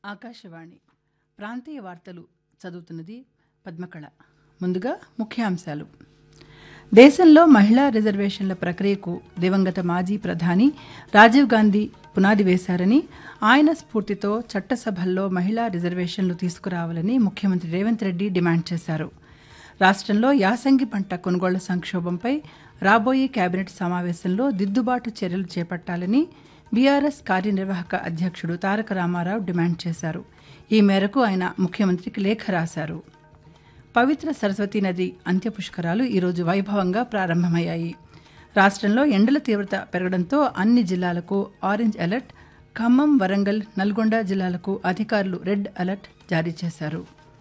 ఆకాశవాణి ప్రాంతీయ వార్తలు చదువుతున్నది పద్మకళ ముందుగా ముఖ్యాంశాలు దేశంలో మహిళా రిజర్వేషన్ల ప్రక్రియకు దివంగత మాజీ ప్రధాని రాజీవ్ గాంధీ పునాది వేశారని ఆయన స్ఫూర్తితో చట్టసభల్లో మహిళా రిజర్వేషన్లు తీసుకురావాలని ముఖ్యమంత్రి రేవంత్ రెడ్డి డిమాండ్ చేశారు రాష్ట్రంలో యాసంగి పంట కొనుగోళ్ల సంక్షోభంపై రాబోయే కేబినెట్ సమావేశంలో దిద్దుబాటు చర్యలు చేపట్టాలని బీఆర్ఎస్ కార్యనిర్వాహక అధ్యక్షుడు తారక రామారావు డిమాండ్ చేశారు ఈ మేరకు ఆయన ముఖ్యమంత్రికి లేఖ రాశారు పవిత్ర సరస్వతీ నది అంత్యపుష్కరాలు ఈరోజు వైభవంగా ప్రారంభమయ్యాయి రాష్ట్రంలో ఎండల తీవ్రత పెరగడంతో అన్ని జిల్లాలకు ఆరెంజ్ అలర్ట్ ఖమ్మం వరంగల్ నల్గొండ జిల్లాలకు అధికారులు రెడ్ అలర్ట్ జారీ చేశారు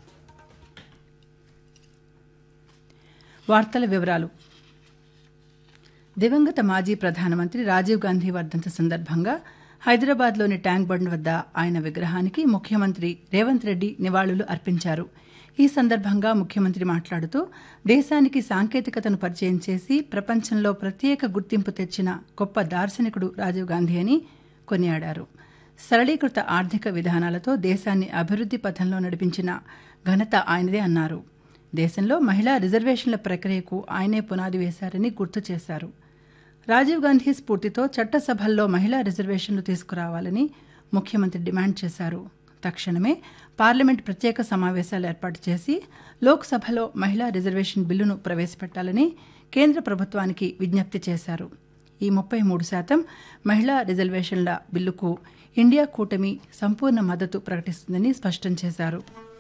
వార్తల వివరాలు దివంగత మాజీ ప్రధానమంత్రి రాజీవ్ గాంధీ వర్ధంతి సందర్భంగా హైదరాబాద్లోని ట్యాంక్ బండ్ వద్ద ఆయన విగ్రహానికి ముఖ్యమంత్రి రేవంత్ రెడ్డి నివాళులు అర్పించారు ఈ సందర్భంగా ముఖ్యమంత్రి మాట్లాడుతూ దేశానికి సాంకేతికతను పరిచయం చేసి ప్రపంచంలో ప్రత్యేక గుర్తింపు తెచ్చిన గొప్ప దార్శనికుడు రాజీవ్ గాంధీ అని కొనియాడారు సరళీకృత ఆర్థిక విధానాలతో దేశాన్ని అభివృద్ధి పథంలో నడిపించిన ఘనత ఆయనదే అన్నారు దేశంలో మహిళా రిజర్వేషన్ల ప్రక్రియకు ఆయనే పునాది వేశారని గుర్తు చేశారు రాజీవ్ గాంధీ స్ఫూర్తితో చట్టసభల్లో మహిళా రిజర్వేషన్లు తీసుకురావాలని ముఖ్యమంత్రి డిమాండ్ చేశారు తక్షణమే పార్లమెంట్ ప్రత్యేక సమావేశాలు ఏర్పాటు చేసి లోక్సభలో మహిళా రిజర్వేషన్ బిల్లును ప్రవేశపెట్టాలని కేంద్ర ప్రభుత్వానికి విజ్ఞప్తి చేశారు ఈ ముప్పై మూడు శాతం మహిళా రిజర్వేషన్ల బిల్లుకు ఇండియా కూటమి సంపూర్ణ మద్దతు ప్రకటిస్తుందని స్పష్టం చేశారు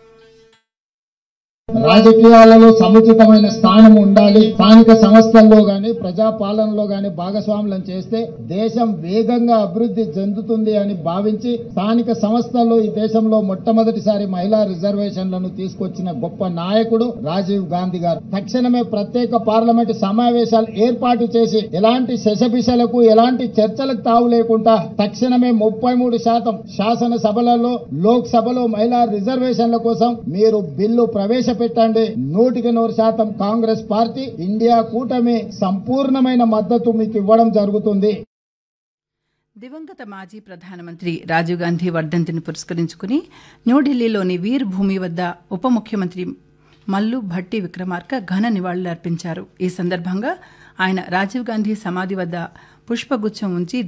రాజకీయాలలో సముచితమైన స్థానం ఉండాలి స్థానిక సంస్థల్లో గాని ప్రజా పాలనలో గాని భాగస్వాములను చేస్తే దేశం వేగంగా అభివృద్ధి చెందుతుంది అని భావించి స్థానిక సంస్థల్లో ఈ దేశంలో మొట్టమొదటిసారి మహిళా రిజర్వేషన్లను తీసుకొచ్చిన గొప్ప నాయకుడు రాజీవ్ గాంధీ గారు తక్షణమే ప్రత్యేక పార్లమెంటు సమావేశాలు ఏర్పాటు చేసి ఎలాంటి శశభిషలకు ఎలాంటి చర్చలకు తావు లేకుండా తక్షణమే ముప్పై మూడు శాతం శాసనసభలలో లోక్ సభలో మహిళా రిజర్వేషన్ల కోసం మీరు బిల్లు ప్రవేశపెట్టండి నూటికి నూరు శాతం కాంగ్రెస్ పార్టీ ఇండియా కూటమి సంపూర్ణమైన మద్దతు మీకు ఇవ్వడం జరుగుతుంది దివంగత మాజీ ప్రధానమంత్రి రాజీవ్ గాంధీ వర్ధంతిని పురస్కరించుకుని న్యూఢిల్లీలోని వీర్ భూమి వద్ద ఉప ముఖ్యమంత్రి మల్లు భట్టి విక్రమార్క ఘన నివాళులర్పించారు ఈ సందర్భంగా ఆయన రాజీవ్ గాంధీ సమాధి వద్ద పుష్పగుచ్చం ఉంచి